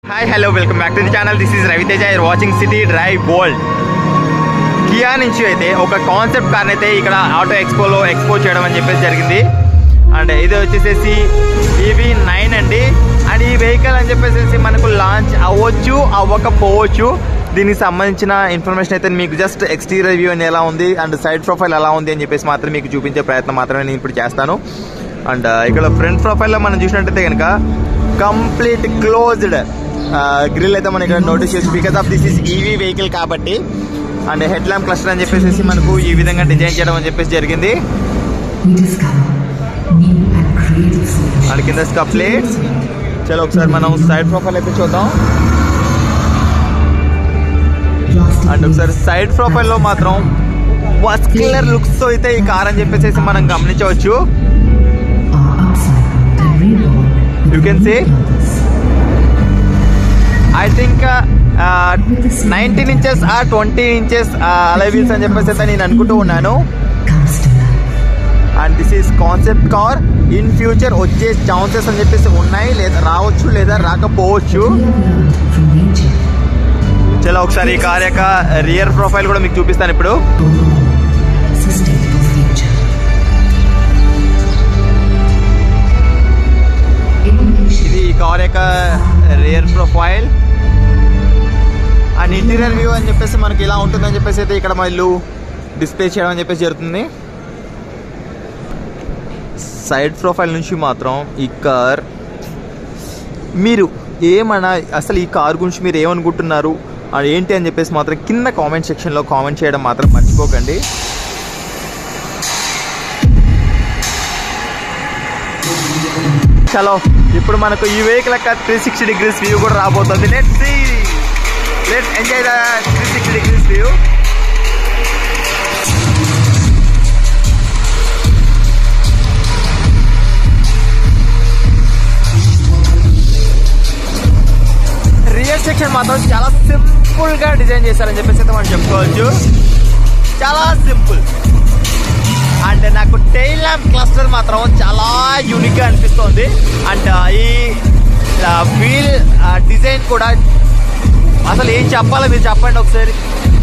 Hi hello welcome back to the channel this is Raviteja you're watching city drive bold Kia నుంచి అయితే ఒక concept car అయితే ఇక్కడ auto ఎక్స్పోలో expo చేయడం అని చెప్పేసి జరిగింది అండ్ ఇది వచ్చేసేసి ఈవీ నైన్ అండి అండ్ ఈ వెహికల్ అని చెప్పేసి మనకు లాంచ్ అవ్వచ్చు అవ్వకపోవచ్చు దీనికి సంబంధించిన ఇన్ఫర్మేషన్ అయితే మీకు జస్ట్ ఎక్స్టీరియర్ వ్యూ అని ఎలా ఉంది అండ్ సైడ్ ప్రొఫైల్ ఎలా ఉంది అని చెప్పేసి మాత్రం మీకు చూపించే ప్రయత్నం మాత్రమే నేను ఇప్పుడు చేస్తాను అండ్ ఇక్కడ ఫ్రంట్ ప్రొఫైల్లో మనం చూసినట్టయితే కనుక కంప్లీట్ క్లోజ్డ్ గ్రిల్ అయితే మనం ఇక్కడ నోటీస్ చేసి because of this is EV vehicle కాబట్టి అండ్ హెడ్ ల్యాంప్ క్లస్టర్ అని చెప్పేసి మనకు ఈ విధంగా డిజైన్ చేయడం అని చెప్పేసి జరిగింది we discover new and creative solutions. And కింద స్కా ప్లేట్స్ చలో ఒకసారి మనం సైడ్ ప్రొఫైల్ అయితే చూద్దాం Plastic అండ్ ఒకసారి waste సైడ్ ప్రొఫైల్ లో మాత్రం వస్కులర్ లుక్స్ తో అయితే ఈ కార్ అని చెప్పేసి మనం గమనించవచ్చు are upcycled and reborn with You can new see? purpose. I think nineteen inches uh twenty inches alloy wheels అని చెప్పేసి అయితే నేను అనుకుంటూ ఉన్నాను Comes to life. And this is concept car in future వచ్చే ఛాన్సెస్ అని చెప్పేసి ఉన్నాయి లేదా రావచ్చు లేదా రాకపోవచ్చు We have learned from nature. చలో ఒకసారి ఈ కార్ యొక్క రియర్ ప్రొఫైల్ కూడా మీకు చూపిస్తాను ఇప్పుడు Overall, sustainable future. Innovation. ఇది ఈ కార్ యొక్క rear profile and interior view అని చెప్పేసి మనకి ఇలా ఉంటుందని చెప్పేసి అయితే ఇక్కడ మళ్ళీ డిస్ప్లే చేయడం అని చెప్పేసి జరుగుతుంది సైడ్ ప్రొఫైల్ నుంచి మాత్రం ఈ కార్ మీరు ఏమన్నా అసలు ఈ కార్ గురించి మీరు ఏమనుకుంటున్నారు అది ఏంటి అని చెప్పేసి మాత్రం కింద కామెంట్ సెక్షన్లో కామెంట్ చేయడం మాత్రం మర్చిపోకండి చలో ఇప్పుడు మనకు ఈ వెహికల్ యొక్క త్రీ సిక్స్టీ డిగ్రీస్ వ్యూ కూడా రాబోతుంది let see let enjoy the three sixty degrees view rear section మాత్రం చాలా సింపుల్ గా డిజైన్ చేశారని చెప్పేసి అయితే మనం చెప్పుకోవచ్చు చాలా సింపుల్ అండ్ నాకు టైల్ ల్యాంప్ క్లస్టర్ మాత్రం చాలా యూనిక్ గా అనిపిస్తుంది అండ్ ఈ వీల్ డిజైన్ కూడా అసలు ఏం చెప్పాలో మీరు చెప్పండి ఒకసారి